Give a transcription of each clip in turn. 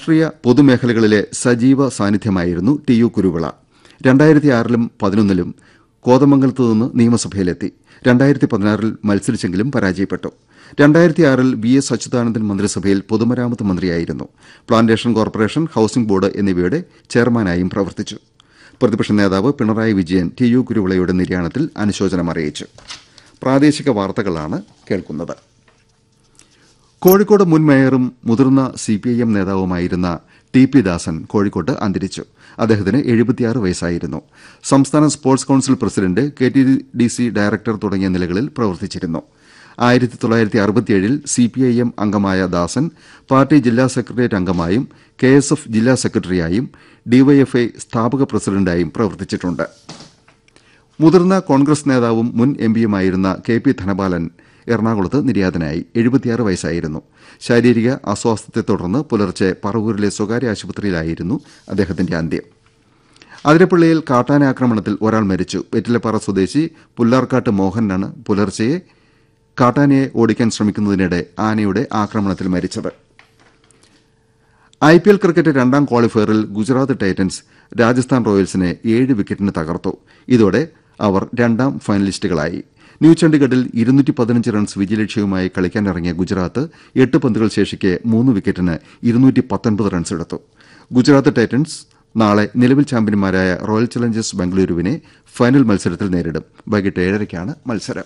രാഷ്ട്രീയ പൊതുമേഖലകളിലെ സജീവ സാന്നിധ്യമായിരുന്നു T U Kuruvila രണ്ടായിരത്തി ആറിലും പതിനൊന്നിലും കോതമംഗലത്ത് നിന്ന് നിയമസഭയിലെത്തി രണ്ടായിരത്തി പതിനാറിൽ മത്സരിച്ചെങ്കിലും പരാജയപ്പെട്ടു രണ്ടായിരത്തി ആറിൽ വി എസ് അച്യുതാനന്ദൻ മന്ത്രിസഭയിൽ പൊതുമരാമത്ത് മന്ത്രിയായിരുന്നു പ്ലാന്റേഷൻ കോർപ്പറേഷൻ ഹൌസിംഗ് ബോർഡ് എന്നിവയുടെ ചെയർമാനായും പ്രവർത്തിച്ചു പ്രതിപക്ഷ നേതാവ് പിണറായി വിജയൻ ടി യു കുരുവിളയുടെ നിര്യാണത്തിൽ അനുശോചനം അറിയിച്ചു പ്രാദേശിക വാർത്തകളാണ് കേൾക്കുന്നത് കോഴിക്കോട് മുൻ മേയറും മുതിർന്ന സിപിഐഎം നേതാവുമായിരുന്ന ടി പി ദാസൻ കോഴിക്കോട്ട് അന്തരിച്ചു അദ്ദേഹത്തിന് എഴുപത്തിയാറ് വയസ്സായിരുന്നു സംസ്ഥാന sports council president K T D C director തുടങ്ങിയ നിലകളിൽ പ്രവർത്തിച്ചിരുന്നു ആയിരത്തി തൊള്ളായിരത്തി അറുപത്തിയേഴിൽ സിപിഐഎം അംഗമായ ദാസൻ പാർട്ടി ജില്ലാ സെക്രട്ടേറിയറ്റ് അംഗമായും കെ എസ് എഫ് ജില്ലാ സെക്രട്ടറിയായും ഡിവൈഎഫ്ഐ സ്ഥാപക പ്രസിഡന്റായും പ്രവർത്തിച്ചിട്ടുണ്ട് മുതിർന്ന കോൺഗ്രസ് നേതാവും മുൻ എംപിയുമായിരുന്ന കെ പി ധനപാലൻ എറണാകുളത്ത് നിര്യാതനായി എഴുപത്തിയാറ് വയസ്സായിരുന്നു ശാരീരിക അസ്വാസ്ഥ്യത്തെ തുടർന്ന് പുലർച്ചെ പറവൂരിലെ സ്വകാര്യ ആശുപത്രിയിലായിരുന്നു അദ്ദേഹത്തിന്റെ അന്ത്യം അതിരപ്പള്ളിയിൽ കാട്ടാന ആക്രമണത്തിൽ ഒരാൾ മരിച്ചു വെറ്റിലപ്പാറ സ്വദേശി പുല്ലാർക്കാട്ട് മോഹനാണ് പുലർച്ചെ കാട്ടാനയെ ഓടിക്കാൻ ശ്രമിക്കുന്നതിനിടെ ആനയുടെ ആക്രമണത്തിൽ മരിച്ചത് ഐ പി എൽ ക്രിക്കറ്റ് രണ്ടാം ക്വാളിഫയറിൽ ഗുജറാത്ത് ടൈറ്റൻസ് രാജസ്ഥാൻ റോയൽസിനെ ഏഴ് വിക്കറ്റിന് തകർത്തു ഇതോടെ അവർ രണ്ടാം ഫൈനലിസ്റ്റുകളായി ന്യൂ ചണ്ഡിഗഡിൽ ഇരുന്നൂറ്റി പതിനഞ്ച് റൺസ് വിജയലക്ഷ്യവുമായി കളിക്കാനിറങ്ങിയ ഗുജറാത്ത് എട്ട് പന്തുകൾ ശേഷിക്കെ മൂന്ന് വിക്കറ്റിന് ഇരുന്നൂറ്റി പത്തൊൻപത് റൺസ് എടുത്തു ഗുജറാത്ത് ടൈറ്റൻസ് നാളെ നിലവിൽ ചാമ്പ്യന്മാരായ റോയൽ ചലഞ്ചേഴ്സ് ബംഗളൂരുവിനെ ഫൈനൽ മത്സരത്തിൽ നേരിടും വൈകിട്ട് ഏഴരയ്ക്കാണ് മത്സരം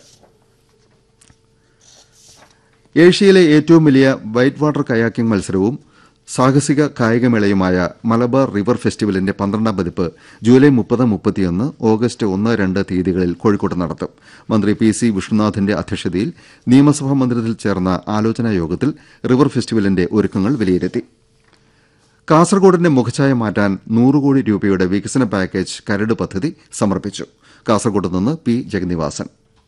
ഏഷ്യയിലെ ഏറ്റവും വലിയ വൈറ്റ് വാട്ടർ കയാക്കിംഗ് മത്സരവും സാഹസിക കായികമേളയുമായ മലബാർ റിവർ ഫെസ്റ്റിവലിന്റെ പന്ത്രണ്ടാം പതിപ്പ് ജൂലൈ മുപ്പത് മുപ്പത്തിയൊന്ന് ഓഗസ്റ്റ് ഒന്ന് രണ്ട് തീയതികളിൽ കോഴിക്കോട്ട് നടത്തും മന്ത്രി പി സി വിഷ്ണുനാഥിന്റെ അധ്യക്ഷതയിൽ നിയമസഭാ മന്ദിരത്തിൽ ചേർന്ന ആലോചനാ യോഗത്തിൽ റിവർ ഫെസ്റ്റിവലിന്റെ ഒരുക്കങ്ങൾ വിലയിരുത്തി കാസർകോടിന്റെ മുഖഛായ മാറ്റാൻ നൂറ് കോടി രൂപയുടെ വികസന പാക്കേജ് കരട് പദ്ധതി സമർപ്പിച്ചു കാസർകോട്ട് നിന്ന് പി ജഗന്നിവാസൻ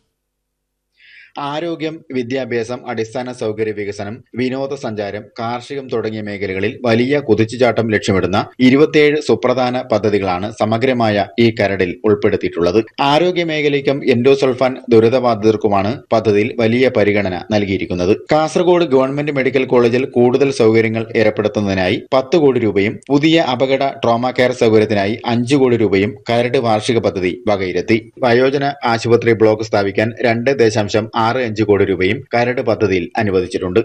ആരോഗ്യം വിദ്യാഭ്യാസം അടിസ്ഥാന സൗകര്യ വികസനം വിനോദസഞ്ചാരം കാർഷികം തുടങ്ങിയ മേഖലകളിൽ വലിയ കുതിച്ചുചാട്ടം ലക്ഷ്യമിടുന്ന ഇരുപത്തിയേഴ് സുപ്രധാന പദ്ധതികളാണ് സമഗ്രമായ ഈ കരടിൽ ഉൾപ്പെടുത്തിയിട്ടുള്ളത് ആരോഗ്യ മേഖലയ്ക്കും എൻഡോസൾഫാൻ ദുരിതബാധിതർക്കുമാണ് പദ്ധതിയിൽ വലിയ പരിഗണന നൽകിയിരിക്കുന്നത് കാസർഗോഡ് ഗവൺമെന്റ് മെഡിക്കൽ കോളേജിൽ കൂടുതൽ സൗകര്യങ്ങൾ ഏർപ്പെടുത്തുന്നതിനായി പത്ത് കോടി രൂപയും പുതിയ അപകട ട്രോമ കെയർ സൗകര്യത്തിനായി അഞ്ചു കോടി രൂപയും കരട് വാർഷിക പദ്ധതി വകയിരുത്തി വയോജന ആശുപത്രി ബ്ലോക്ക് സ്ഥാപിക്കാൻ രണ്ട് ദശാംശം ആറ് അഞ്ച് കോടി രൂപയും കരട് പദ്ധതിയിൽ അനുവദിച്ചിട്ടുണ്ട്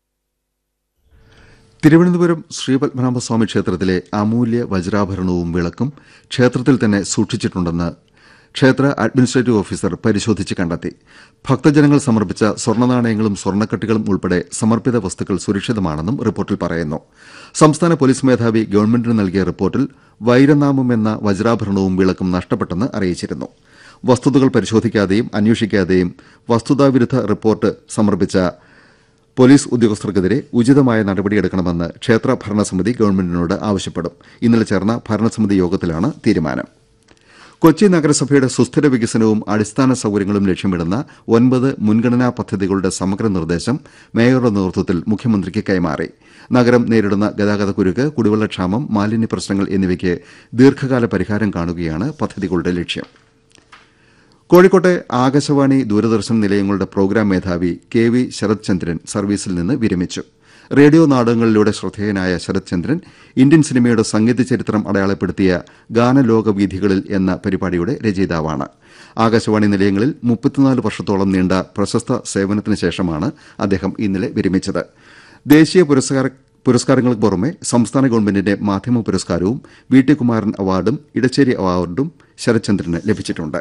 തിരുവനന്തപുരം ശ്രീപത്മനാഭസ്വാമി ക്ഷേത്രത്തിലെ അമൂല്യ വജ്രാഭരണവും വിളക്കും ക്ഷേത്രത്തിൽ തന്നെ സൂക്ഷിച്ചിട്ടുണ്ടെന്ന് ക്ഷേത്ര അഡ്മിനിസ്ട്രേറ്റീവ് ഓഫീസർ പരിശോധിച്ച് കണ്ടെത്തി ഭക്തജനങ്ങൾ സമർപ്പിച്ച സ്വർണ്ണനാണയങ്ങളും സ്വർണ്ണക്കട്ടികളും ഉൾപ്പെടെ സമർപ്പിത വസ്തുക്കൾ സുരക്ഷിതമാണെന്നും റിപ്പോർട്ടിൽ പറയുന്നു സംസ്ഥാന പോലീസ് മേധാവി ഗവൺമെന്റിന് നൽകിയ റിപ്പോർട്ടിൽ വൈരനാമം എന്ന വജ്രാഭരണവും വിളക്കും നഷ്ടപ്പെട്ടെന്ന് അറിയിച്ചിരുന്നു വസ്തുതകൾ പരിശോധിക്കാതെയും അന്വേഷിക്കാതെയും വസ്തുതാവിരുദ്ധ റിപ്പോർട്ട് സമർപ്പിച്ച പോലീസ് ഉദ്യോഗസ്ഥർക്കെതിരെ ഉചിതമായ നടപടിയെടുക്കണമെന്ന് ക്ഷേത്ര ഭരണസമിതി ഗവൺമെന്റിനോട് ആവശ്യപ്പെടും ഇന്നലെ ചേർന്ന ഭരണസമിതി യോഗത്തിലാണ് തീരുമാനം കൊച്ചി നഗരസഭയുടെ സുസ്ഥിര വികസനവും അടിസ്ഥാന സൌകര്യങ്ങളും ലക്ഷ്യമിടുന്ന ഒൻപത് മുൻഗണനാ പദ്ധതികളുടെ സമഗ്ര നിർദ്ദേശം മേയറുടെ നേതൃത്വത്തിൽ മുഖ്യമന്ത്രിക്ക് കൈമാറി നഗരം നേരിടുന്ന ഗതാഗതക്കുരുക്ക് കുടിവെള്ളക്ഷാമം മാലിന്യ പ്രശ്നങ്ങൾ എന്നിവയ്ക്ക് ദീർഘകാല പരിഹാരം കാണുകയാണ് പദ്ധതികളുടെ ലക്ഷ്യം കോഴിക്കോട്ടെ ആകാശവാണി ദൂരദർശൻ നിലയങ്ങളുടെ പ്രോഗ്രാം മേധാവി കെ വി ശരത് ചന്ദ്രൻ സർവീസിൽ നിന്ന് വിരമിച്ചു റേഡിയോ നാടകങ്ങളിലൂടെ ശ്രദ്ധേയനായ ശരത് ചന്ദ്രൻ ഇന്ത്യൻ സിനിമയുടെ സംഗീത ചരിത്രം അടയാളപ്പെടുത്തിയ ഗാനലോകവീഥികളിൽ എന്ന പരിപാടിയുടെ രചയിതാവാണ് ആകാശവാണി നിലയങ്ങളിൽ മുപ്പത്തിനാല് വർഷത്തോളം നീണ്ട പ്രശസ്ത സേവനത്തിന് ശേഷമാണ് അദ്ദേഹം ഇന്നലെ വിരമിച്ചത് ദേശീയ പുരസ്കാര പുരസ്കാരങ്ങൾക്ക് പുറമെ സംസ്ഥാന ഗവൺമെന്റിന്റെ മാധ്യമ പുരസ്കാരവും വി ടി കുമാരൻ അവാർഡും ഇടച്ചേരി അവാർഡും ശരത്ചന്ദ്രന് ലഭിച്ചിട്ടുണ്ട്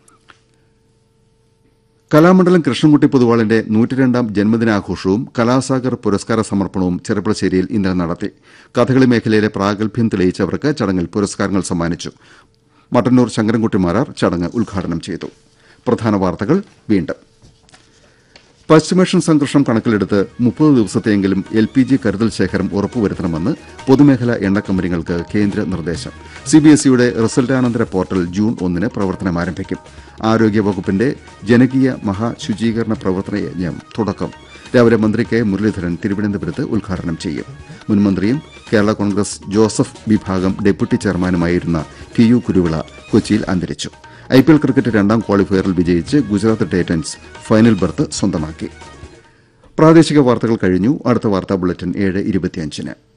കലാമണ്ഡലം കൃഷ്ണൻകുട്ടി പൊതുവാളിന്റെ നൂറ്റിരണ്ടാം ജന്മദിനാഘോഷവും കലാസാഗർ പുരസ്കാര സമർപ്പണവും ചെറുപ്പളശ്ശേരിയിൽ ഇന്നലെ നടത്തി കഥകളി മേഖലയിലെ പ്രാഗൽഭ്യം തെളിയിച്ചവർക്ക് ചടങ്ങിൽ പുരസ്കാരങ്ങൾ സമ്മാനിച്ചു മട്ടന്നൂർ ശങ്കരൻകുട്ടി മാരാർ ചടങ്ങ് ഉദ്ഘാടനം ചെയ്തു പ്രധാന വാർത്തകൾ വീണ്ടും പശ്ചിമേഷ്യൻ സംഘർഷം കണക്കിലെടുത്ത് മുപ്പത് ദിവസത്തെയെങ്കിലും എൽ പി ജി കരുതൽ ശേഖരം ഉറപ്പുവരുത്തണമെന്ന് പൊതുമേഖലാ എണ്ണ കമ്പനികൾക്ക് കേന്ദ്ര നിർദ്ദേശം സിബിഎസ്ഇയുടെ റിസൾട്ടാനന്തര പോർട്ടൽ ജൂൺ ഒന്നിന് പ്രവർത്തനം ആരംഭിക്കും ആരോഗ്യവകുപ്പിന്റെ ജനകീയ മഹാശുചീകരണ പ്രവർത്തന യജ്ഞം തുടക്കം രാവിലെ മന്ത്രി കെ മുരളീധരൻ തിരുവനന്തപുരത്ത് ഉദ്ഘാടനം ചെയ്യും മുൻമന്ത്രിയും കേരള കോൺഗ്രസ് ജോസഫ് വിഭാഗം ഡെപ്യൂട്ടി ചെയർമാനുമായിരുന്ന ടി യു കുരുവിള കൊച്ചിയിൽ അന്തരിച്ചു ഐ പി എൽ ക്രിക്കറ്റ് രണ്ടാം ക്വാളിഫയറിൽ വിജയിച്ച് ഗുജറാത്ത് ടൈറ്റൻസ് ഫൈനൽ ബർത്ത് സ്വന്തമാക്കി പ്രാദേശിക വാർത്തകൾ കഴിഞ്ഞു അടുത്ത വാർത്താ ബുള്ളറ്റിൻ ഏഴ് ഇരുപത്തിയഞ്ചിന്